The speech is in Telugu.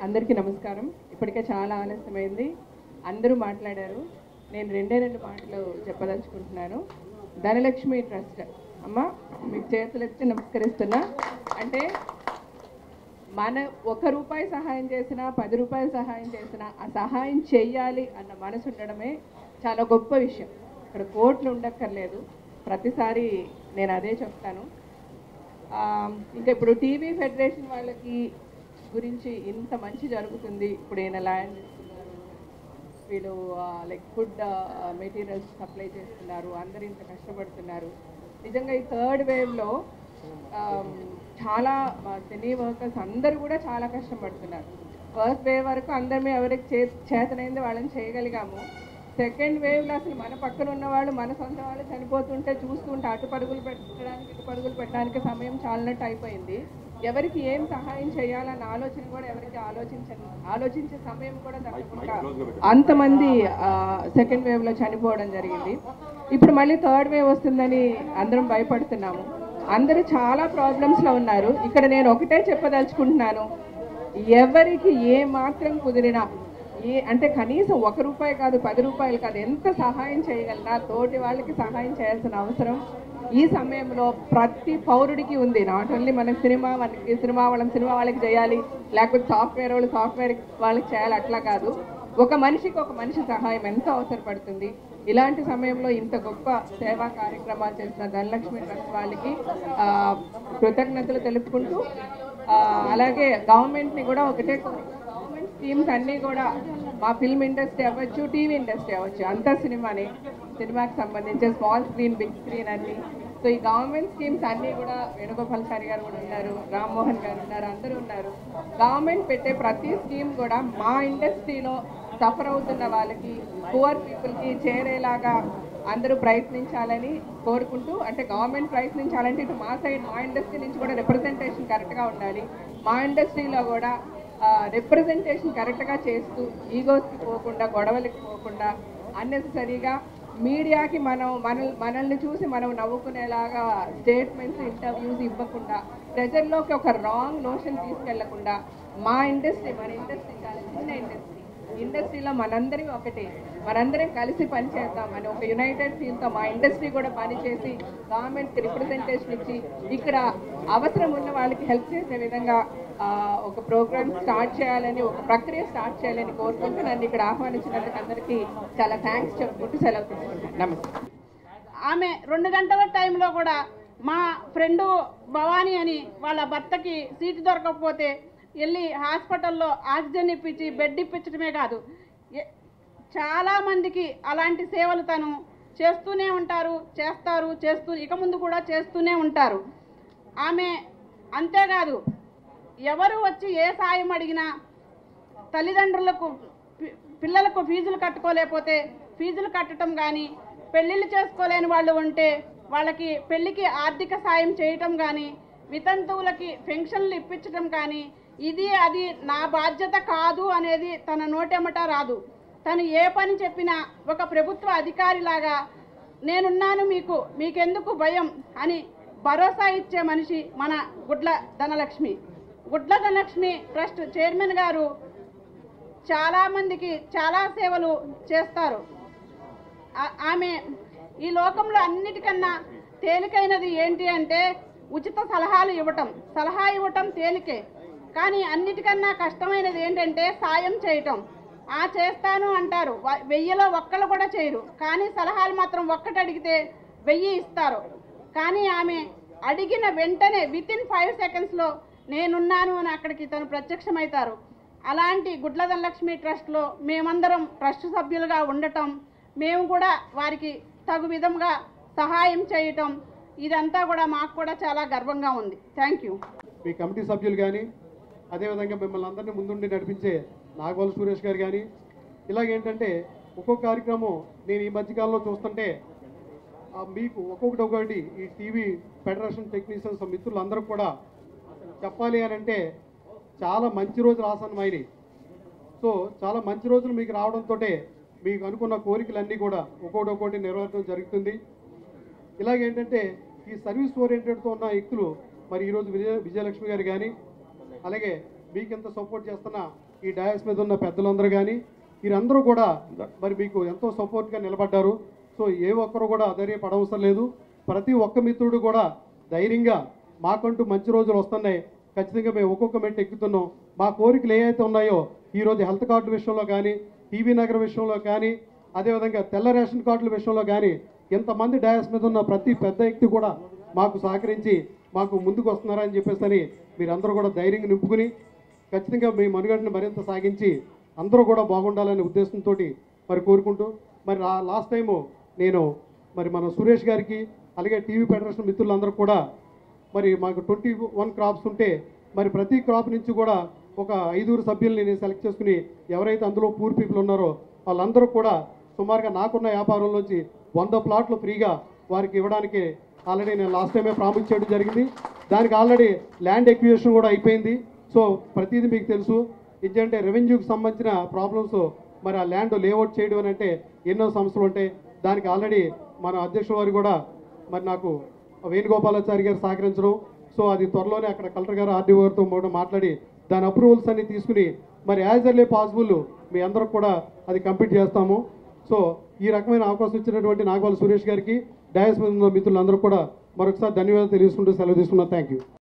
అందరికీ నమస్కారం ఇప్పటికే చాలా ఆలస్యమైంది అందరూ మాట్లాడారు నేను రెండే రెండు మాటలు చెప్పదలుచుకుంటున్నాను ధనలక్ష్మి ట్రస్ట్ అమ్మ మీకు చేతులు ఎత్తి నమస్కరిస్తున్నా అంటే మన ఒక రూపాయి సహాయం చేసినా పది రూపాయలు సహాయం చేసినా ఆ సహాయం చెయ్యాలి అన్న మనసు ఉండడమే చాలా గొప్ప విషయం ఇక్కడ కోట్లు ఉండక్కర్లేదు ప్రతిసారి నేను అదే చెప్తాను ఆ, ఇంకా ఇప్పుడు టీవీ ఫెడరేషన్ వాళ్ళకి గురించి ఇంత మంచి జరుగుతుంది ఇప్పుడు ఈయన ల్యాండ్ ఇస్తున్నారు వీళ్ళు లైక్ ఫుడ్ మెటీరియల్స్ సప్లై చేస్తున్నారు అందరు ఇంత కష్టపడుతున్నారు నిజంగా ఈ థర్డ్ వేవ్లో చాలా మా సినీ వర్కర్స్ అందరూ కూడా చాలా కష్టపడుతున్నారు ఫస్ట్ వేవ్ వరకు అందరం ఎవరికి చే చేతనైంది వాళ్ళని చేయగలిగాము సెకండ్ వేవ్లో అసలు మన పక్కన ఉన్న వాళ్ళు మన సొంత వాళ్ళు చనిపోతుంటే చూస్తుంటే అటు పరుగులు పెట్టడానికి ఇటు పరుగులు పెట్టడానికి సమయం చాలినట్టు అయిపోయింది ఎవరికి ఏం సహాయం చేయాలన్న ఆలోచన కూడా ఎవరికి ఆలోచించని ఆలోచించే సమయం కూడా దక్కకుండా అంతమంది సెకండ్ వేవ్లో చనిపోవడం జరిగింది ఇప్పుడు మళ్ళీ థర్డ్ వేవ్ వస్తుందని అందరం భయపడుతున్నాము అందరూ చాలా ప్రాబ్లమ్స్లో ఉన్నారు ఇక్కడ నేను ఒకటే చెప్పదలుచుకుంటున్నాను ఎవరికి ఏ మాత్రం కుదిరినా ఏ అంటే కనీసం ఒక రూపాయి కాదు పది రూపాయలు కాదు ఎంత సహాయం చేయగలనా తోటి వాళ్ళకి సహాయం చేయాల్సిన అవసరం ఈ సమయంలో ప్రతి పౌరుడికి ఉంది నాట్ ఓన్లీ మన సినిమా మనకి సినిమా వాళ్ళని సినిమా వాళ్ళకి చేయాలి లేకపోతే సాఫ్ట్వేర్ వాళ్ళు సాఫ్ట్వేర్ వాళ్ళకి చేయాలి అట్లా కాదు ఒక మనిషికి ఒక మనిషి సహాయం ఎంతో అవసరపడుతుంది ఇలాంటి సమయంలో ఇంత గొప్ప సేవా కార్యక్రమాలు చేసిన ధనలక్ష్మి ట్రస్ట్ వాళ్ళకి ఆ, కృతజ్ఞతలు తెలుపుకుంటూ ఆ, అలాగే గవర్నమెంట్ని కూడా ఒకటే కోరిక. గవర్నమెంట్ స్కీమ్స్ అన్నీ కూడా మా ఫిల్మ్ ఇండస్ట్రీ అవ్వచ్చు టీవీ ఇండస్ట్రీ అవ్వచ్చు అంతా సినిమానే సినిమాకి సంబంధించి స్మాల్ స్క్రీన్ బిగ్ స్క్రీన్ అన్ని సో ఈ గవర్నమెంట్ స్కీమ్స్ అన్నీ కూడా వేణుగోపాల్ చారి గారు కూడా ఉన్నారు రామ్మోహన్ గారు ఉన్నారు అందరూ ఉన్నారు గవర్నమెంట్ పెట్టే ప్రతి స్కీమ్ కూడా మా ఇండస్ట్రీలో సఫర్ అవుతున్న వాళ్ళకి పువర్ పీపుల్కి చేరేలాగా అందరూ ప్రయత్నించాలని కోరుకుంటూ అంటే గవర్నమెంట్ ప్రయత్నించాలంటే ఇటు మా సైడ్ మా ఇండస్ట్రీ నుంచి కూడా రిప్రజెంటేషన్ కరెక్ట్గా ఉండాలి మా ఇండస్ట్రీలో కూడా రిప్రజెంటేషన్ కరెక్ట్గా చేస్తూ ఈగోస్కి పోకుండా గొడవలకి పోకుండా అన్నెసరీగా మీడియాకి మనం మన మనల్ని చూసి మనం నవ్వుకునేలాగా స్టేట్మెంట్స్ ఇంటర్వ్యూస్ ఇవ్వకుండా ప్రజల్లోకి ఒక రాంగ్ నోషన్ తీసుకెళ్లకుండా మా ఇండస్ట్రీ మన ఇండస్ట్రీ చాలా చిన్న ఇండస్ట్రీ ఇండస్ట్రీలో మనందరం ఒకటే మనందరం కలిసి పనిచేద్దాం అని ఒక యునైటెడ్ ఫీల్తో మా ఇండస్ట్రీ కూడా పనిచేసి గవర్నమెంట్కి రిప్రజెంటేషన్ ఇచ్చి ఇక్కడ అవసరం ఉన్న వాళ్ళకి హెల్ప్ చేసే విధంగా ఆ, ఒక ప్రోగ్రామ్ స్టార్ట్ చేయాలని ఒక ప్రక్రియ స్టార్ట్ చేయాలని కోరుకుంటూ నన్ను ఇక్కడ ఆహ్వానించినందుకు అందరికీ చాలా థ్యాంక్స్ చెప్పుకుంటూ సెలవు తీసుకుంటాను నమస్తే ఆమె రెండు గంటల టైంలో కూడా మా ఫ్రెండు భవానీ అని వాళ్ళ భర్తకి సీటు దొరకకపోతే వెళ్ళి హాస్పిటల్లో ఆక్సిజన్ ఇప్పించి బెడ్ ఇప్పించడమే కాదు ఎ- చాలా మందికి అలాంటి సేవలు తను చేస్తూనే ఉంటారు చేస్తారు చేస్తూ ఇక ముందు కూడా చేస్తూనే ఉంటారు ఆమె అంతేకాదు ఎవరు వచ్చి ఏ సాయం అడిగినా తల్లిదండ్రులకు పి- పిల్లలకు ఫీజులు కట్టుకోలేకపోతే ఫీజులు కట్టడం కానీ పెళ్ళిళ్ళు చేసుకోలేని వాళ్ళు ఉంటే వాళ్ళకి పెళ్ళికి ఆర్థిక సాయం చేయటం కానీ వితంతువులకి పెన్షన్లు ఇప్పించడం కానీ ఇది అది నా బాధ్యత కాదు అనేది తన నోటెమట రాదు తను ఏ పని చెప్పినా ఒక ప్రభుత్వ అధికారిలాగా నేనున్నాను మీకు మీకెందుకు భయం అని భరోసా ఇచ్చే మనిషి మన గుడ్ల ధనలక్ష్మి గుడ్ల ధనలక్ష్మి ట్రస్ట్ చైర్మన్ గారు చాలా మందికి చాలా సేవలు చేస్తారు ఆ- ఆమె ఈ లోకంలో అన్నిటికన్నా తేలికైనది ఏంటి అంటే ఉచిత సలహాలు ఇవ్వటం సలహా ఇవ్వటం తేలికే కానీ అన్నిటికన్నా కష్టమైనది ఏంటంటే సాయం చేయటం ఆ చేస్తాను అంటారు వ- వెయ్యిలో ఒక్కళ్ళు కూడా చేయరు కానీ సలహాలు మాత్రం ఒక్కటి అడిగితే వెయ్యి ఇస్తారు కానీ ఆమె అడిగిన వెంటనే విత్ ఇన్ ఫైవ్ సెకండ్స్లో నేనున్నాను అని అక్కడికి తను ప్రత్యక్షమవుతారు అలాంటి గుడ్ల ధనలక్ష్మి ట్రస్ట్లో మేమందరం ట్రస్ట్ సభ్యులుగా ఉండటం మేము కూడా వారికి తగు విధంగా సహాయం చేయటం ఇదంతా కూడా మాకు కూడా చాలా గర్వంగా ఉంది థ్యాంక్ యూ మీ కమిటీ సభ్యులు కానీ అదేవిధంగా మిమ్మల్ని అందరినీ ముందుండి నడిపించే నాగవల్ సురేష్ గారు కానీ ఇలాగేంటంటే ఒక్కొక్క కార్యక్రమం నేను ఈ మధ్యకాలంలో చూస్తుంటే ఆ, మీకు ఒక్కొక్కటి ఒకటి ఈ టీవీ ఫెడరేషన్ టెక్నీషియన్స్ మిత్రులందరూ కూడా చెప్పాలి అని అంటే చాలా మంచి రోజులు ఆసన్నమైనవి సో చాలా మంచి రోజులు మీకు రావడంతో మీకు అనుకున్న కోరికలన్నీ కూడా ఒక్కొక్కటి ఒక్కొక్కటి నెరవేర్చడం జరుగుతుంది ఇలాగేంటంటే ఈ సర్వీస్ ఓరియంటెడ్తో ఉన్న వ్యక్తులు మరి ఈరోజు విజయ విజయలక్ష్మి గారు కానీ అలాగే మీకు ఎంత సపోర్ట్ చేస్తున్న ఈ డయాస్ మీద ఉన్న పెద్దలందరూ కానీ వీరందరూ కూడా మరి మీకు ఎంతో సపోర్ట్గా నిలబడ్డారు సో ఏ ఒక్కరు కూడా అధైర్యపడవసరం లేదు ప్రతి ఒక్క మిత్రుడు కూడా ధైర్యంగా మాకంటూ మంచి రోజులు వస్తున్నాయి ఖచ్చితంగా మేము ఒక్కొక్క మెట్టు ఎక్కుతున్నాం మా కోరికలు ఏవైతే ఉన్నాయో ఈరోజు హెల్త్ కార్డు విషయంలో కానీ టీవీ నగర్ విషయంలో కానీ అదేవిధంగా తెల్ల రేషన్ కార్డుల విషయంలో కానీ ఎంతమంది డయాస్ మీద ఉన్న ప్రతి పెద్ద వ్యక్తి కూడా మాకు సహకరించి మాకు ముందుకు వస్తున్నారని చెప్పేసి అని మీరందరూ కూడా ధైర్యంగా నింపుకుని ఖచ్చితంగా మీ మనుగడని మరింత సాగించి అందరూ కూడా బాగుండాలనే ఉద్దేశంతో మరి కోరుకుంటూ మరి లా- లాస్ట్ టైము నేను మరి మన సురేష్ గారికి అలాగే టీవీ ఫెడరేషన్ మిత్రులందరూ కూడా మరి మాకు ట్వంటీ వన్ క్రాప్స్ ఉంటే మరి ప్రతి క్రాప్ నుంచి కూడా ఒక ఐదుగురు సభ్యుల్ని నేను సెలెక్ట్ చేసుకుని ఎవరైతే అందులో పూర్ పీపుల్ ఉన్నారో వాళ్ళందరూ కూడా సుమారుగా నాకున్న వ్యాపారంలోంచి వంద ప్లాట్లు ఫ్రీగా వారికి ఇవ్వడానికి ఆల్రెడీ నేను లాస్ట్ టైమే ప్రామిస్ చేయడం జరిగింది దానికి ఆల్రెడీ ల్యాండ్ ఎక్విజిషన్ కూడా అయిపోయింది సో ప్రతిదీ మీకు తెలుసు ఏంటంటే రెవెన్యూకి సంబంధించిన ప్రాబ్లమ్స్ మరి ఆ ల్యాండ్ లేఅవుట్ చేయడం అని అంటే ఎన్నో సమస్యలు ఉంటాయి దానికి ఆల్రెడీ మన అధ్యక్షుల వారు కూడా మరి నాకు వేణుగోపాలాచారి గారు సహకరించడం సో అది త్వరలోనే అక్కడ కలెక్టర్ గారు ఆర్డీఓ గారితో కూడా మాట్లాడి దాని అప్రూవల్స్ అన్ని తీసుకుని మరి యాజ్ ఎర్లీ పాసిబుల్ మీ అందరూ కూడా అది కంప్లీట్ చేస్తాము సో ఈ రకమైన అవకాశం ఇచ్చినటువంటి నాగవాళ్ళ సురేష్ గారికి డయాస్ మీద ఉన్న మిత్రులందరూ కూడా మరొకసారి ధన్యవాదాలు తెలియజేసుకుంటూ సెలవు తీసుకున్నాను థ్యాంక్ యూ